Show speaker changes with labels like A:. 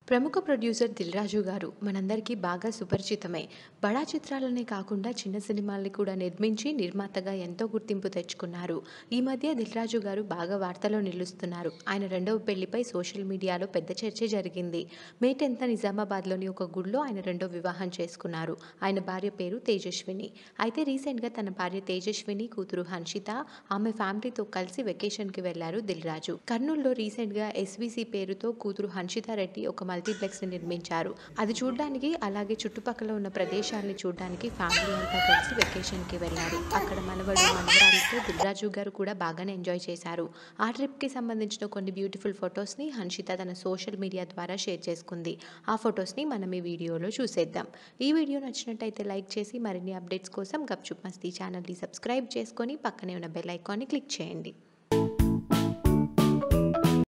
A: ప్రముఖ ప్రొడ్యూసర్ దిల్రాజు గారు మనందరికీ బాగా సుపరిచితమే బడా చిత్రాలనే కాకుండా చిన్న సినిమాల్ని కూడా నిర్మించి నిర్మాతగా ఎంతో గుర్తింపు తెచ్చుకున్నారు ఈ మధ్య దిల్రాజు గారు బాగా వార్తలో నిలుస్తున్నారు ఆయన రెండవ పెళ్లిపై సోషల్ మీడియాలో పెద్ద చర్చ జరిగింది మే టెన్త్ నిజామాబాద్లోని ఒక గుడిలో ఆయన రెండో వివాహం చేసుకున్నారు ఆయన భార్య పేరు తేజస్విని అయితే రీసెంట్గా తన భార్య తేజస్విని కూతురు హన్షిత ఆమె ఫ్యామిలీతో కలిసి వెకేషన్కి వెళ్లారు దిల్రాజు కర్నూలులో రీసెంట్గా ఎస్వీసీ పేరుతో కూతురు హన్షిత రెడ్డి ఒక మల్టీప్లెక్స్ని నిర్మించారు అది చూడడానికి అలాగే చుట్టుపక్కల ఉన్న ప్రదేశాలని చూడడానికి ఫ్యామిలీ అంతా కలిసి వెకేషన్కి వెళ్ళారు అక్కడ మనవడు మనవరాలతో దిల్రాజు గారు కూడా బాగానే ఎంజాయ్ చేశారు ఆ ట్రిప్కి సంబంధించిన కొన్ని బ్యూటిఫుల్ ఫొటోస్ని హన్షిత తన సోషల్ మీడియా ద్వారా షేర్ చేసుకుంది ఆ ఫొటోస్ని మనం ఈ వీడియోలో చూసేద్దాం ఈ వీడియో నచ్చినట్టయితే లైక్ చేసి మరిన్ని అప్డేట్స్ కోసం గప్చుప్ మస్తీ ఛానల్ని సబ్స్క్రైబ్ చేసుకొని పక్కనే ఉన్న బెల్ ఐకాన్ని క్లిక్ చేయండి